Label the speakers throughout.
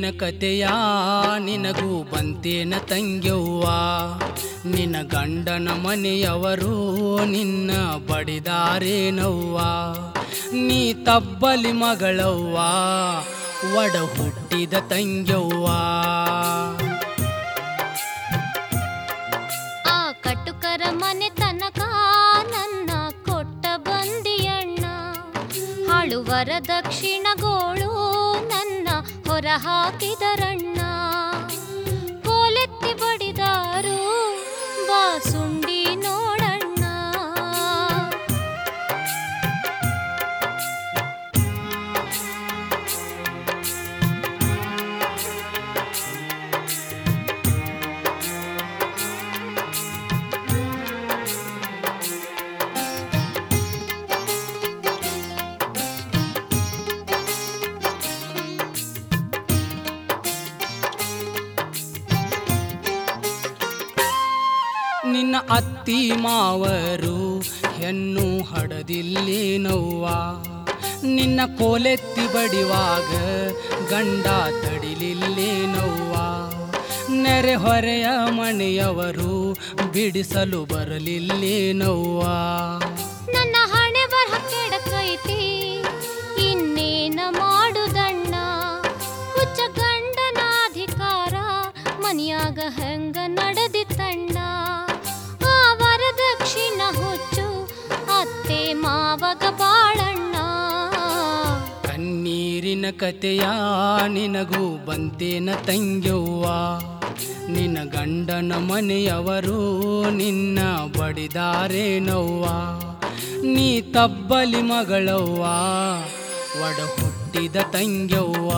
Speaker 1: ಕತೆಯ ನಿನಗೂ ಬಂತೇನ ತಂಗ್ಯವ್ವ ನಿನ್ನ ಗಂಡನ ಮನೆಯವರು ನಿನ್ನ ಬಡಿದಾರೇನವ್ವ ನೀ ತಬ್ಬಲಿ ಮಗಳವ್ವ ಒಡ ಹುಟ್ಟಿದ ತಂಗ್ಯವ್ವ
Speaker 2: ಆ ಕಟುಕರ ಮನೆ ತನಕ ನನ್ನ ಕೊಟ್ಟ ಬಂದಿಯಣ್ಣ ಹಾಳುವರ ದಕ್ಷಿಣಗೋಳು ನನ್ನ ಹೊರ ಹಾಕಿದರಣ್ಣ ಕೋಲೆತ್ತಿ ಬಡಿದಾರು ಬಾಸುಂಡಿ ನೋಡಣ್ಣ
Speaker 1: ನಿನ್ನ ಅತ್ತಿ ಮಾವರು ಹೆಣ್ಣು ಹಡದಿಲ್ಲೇನವ್ವ ನಿನ್ನ ಕೋಲೆತ್ತಿ ಬಡಿವಾಗ ಗಂಡ ತಡಿಲಿಲ್ಲೇನವ್ವ ನೆರೆ ಹೊರೆಯ ಮನೆಯವರು ಬಿಡಿಸಲು ಬರಲಿಲ್ಲೇನವ್ವ
Speaker 2: ನನ್ನ ಹಣೆ ಬರಹ ಕೆಡಕೈತಿ ಇನ್ನೇನ ಮಾಡುದಣ್ಣ ಹುಚ್ಚ ಗಂಡನ ಅಧಿಕಾರ ಮನಿಯಾಗ ಹೆಂಗ ನಡೆದಿತ್ತಣ್ಣ ಆ ವರದಕ್ಷಿಣ ಹುಚ್ಚು ಅತ್ತೆ ಮಾವಗ ಬಾಳಣ್ಣ
Speaker 1: ಕಣ್ಣೀರಿನ ಕತೆಯ ನಿನಗೂ ಬಂತೇನ ತಂಗ್ಯವ್ವ ನಿನ್ನ ಗಂಡನ ಮನೆಯವರು ನಿನ್ನ ಬಡಿದಾರೇನವ್ವ ನೀ ತಬ್ಬಲಿ ಮಗಳವ್ವ ಒಡ ಹುಟ್ಟಿದ ತಂಗ್ಯವ್ವ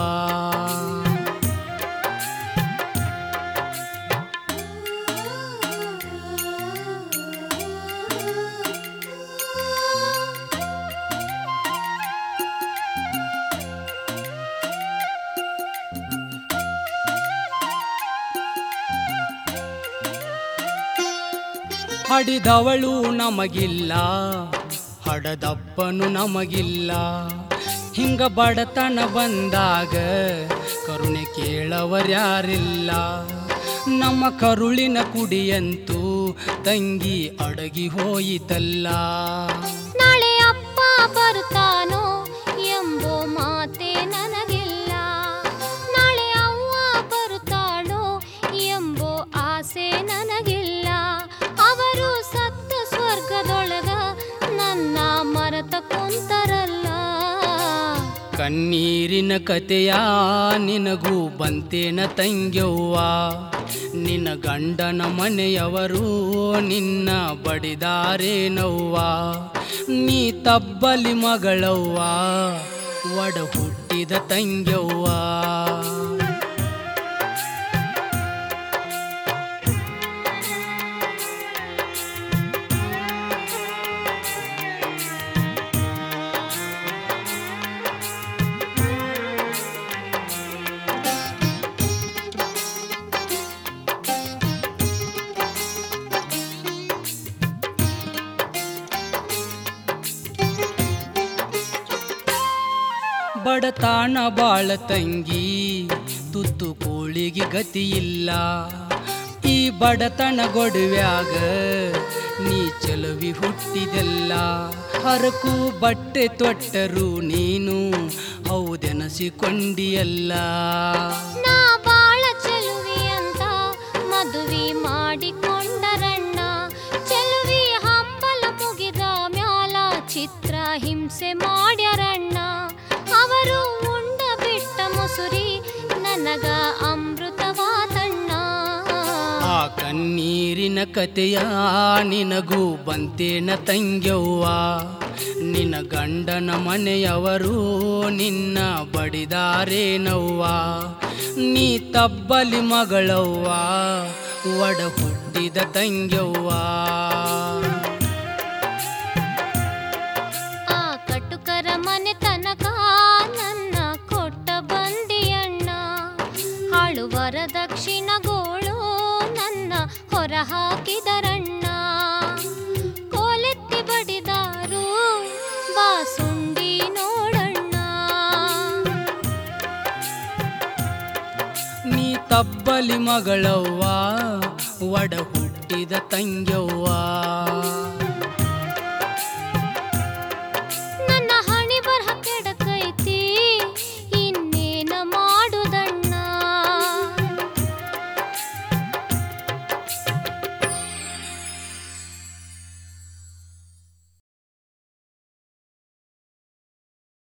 Speaker 1: ಹಡಿದವಳು ನಮಗಿಲ್ಲ ಹಡದಪ್ಪನು ನಮಗಿಲ್ಲ ಹಿಂಗ ಬಡತನ ಬಂದಾಗ ಕರುಣೆ ಕೇಳವರ್ಯಾರಿಲ್ಲ ನಮ್ಮ ಕರುಳಿನ ಕುಡಿಯಂತೂ ತಂಗಿ ಅಡಗಿ ಹೋಯಿತಲ್ಲ
Speaker 2: ನಾಳೆ ಅಪ್ಪ ಬರುತ್ತಾನೋ ಎಂಬೋ ಮಾತೆ ನನಗಿಲ್ಲ ನಾಳೆ ಅವ್ವ ಬರುತ್ತಾಳೋ ಎಂಬೋ ಆಸೆ ನನಗಿಲ್ಲ ಅವರು ಸತ್ತ ಸ್ವರ್ಗದೊಳಗ ನನ್ನ ಮರೆತ ಕುಂತರಲ್ಲ
Speaker 1: ಕಣ್ಣೀರಿನ ಕತೆಯ ನಿನಗೂ ಬಂತೇನ ತಂಗ್ಯವ್ವ ನಿನ್ನ ಗಂಡನ ಮನೆಯವರು ನಿನ್ನ ಬಡಿದಾರೇನವ್ವ ನೀ ತಬ್ಬಲಿ ಮಗಳವ್ವ ಒಡ ಹುಟ್ಟಿದ ತಂಗ್ಯವ್ವ ಬಡತಾಣ ಬಾಳ ತಂಗಿ ತುತ್ತು ಕೋಳಿಗೆ ಗತಿಯಿಲ್ಲ ಈ ಬಡತನ ಗೊಡವ್ಯಾಗ ನೀ ಚಲವಿ ಹುಟ್ಟಿದೆಲ್ಲ ಹರಕು ಬಟ್ಟೆ ತೊಟ್ಟರು ನೀನು ಹೌದೆನಸಿಕೊಂಡಿಯಲ್ಲ
Speaker 2: ನಾ ಬಾಳ ಚೆಲುವಿ ಅಂತ ಮದುವೆ ಮಾಡಿಕೊಂಡರಣ್ಣ ಚೆಲುವಿ ಹಂಬಲ ಮುಗಿದ ಮ್ಯಾಲ ಚಿತ್ರ ಹಿಂಸೆ ಮಾಡ್ಯಾರಣ್ಣ ಅವರು ಉಂಡ ಬಿಟ್ಟ ಮುಸುರಿ ನನಗ ಅಮೃತವಾದಣ್ಣ
Speaker 1: ಆ ಕಣ್ಣೀರಿನ ಕತೆಯ ನಿನಗೂ ಬಂತೇನ ತಂಗ್ಯವ್ವ ನಿನ್ನ ಗಂಡನ ಮನೆಯವರು ನಿನ್ನ ಬಡಿದಾರೇನವ್ವ ನೀ ತಬ್ಬಲಿ ಮಗಳವ್ವ ಒಡ ಹುಟ್ಟಿದ ತಂಗ್ಯವ್ವ
Speaker 2: ಆ ಕಟುಕರ ಮನೆ ತನಕ ನನ್ನ ಕೊಟ್ಟ ಬಂದಿಯಣ್ಣ ಹಾಳುವರ ದಕ್ಷಿಣಗೋಳು ನನ್ನ ಹೊರ ಹಾಕಿದರಣ್ಣ ಕೋಲೆತ್ತಿ ಬಡಿದಾರು ಬಾಸುಂಡಿ ನೋಡಣ್ಣ
Speaker 1: ತಬ್ಬಲಿ ಮಗಳವ್ವ ಒಡ ಹುಟ್ಟಿದ ತಂಗ್ಯವ್ವ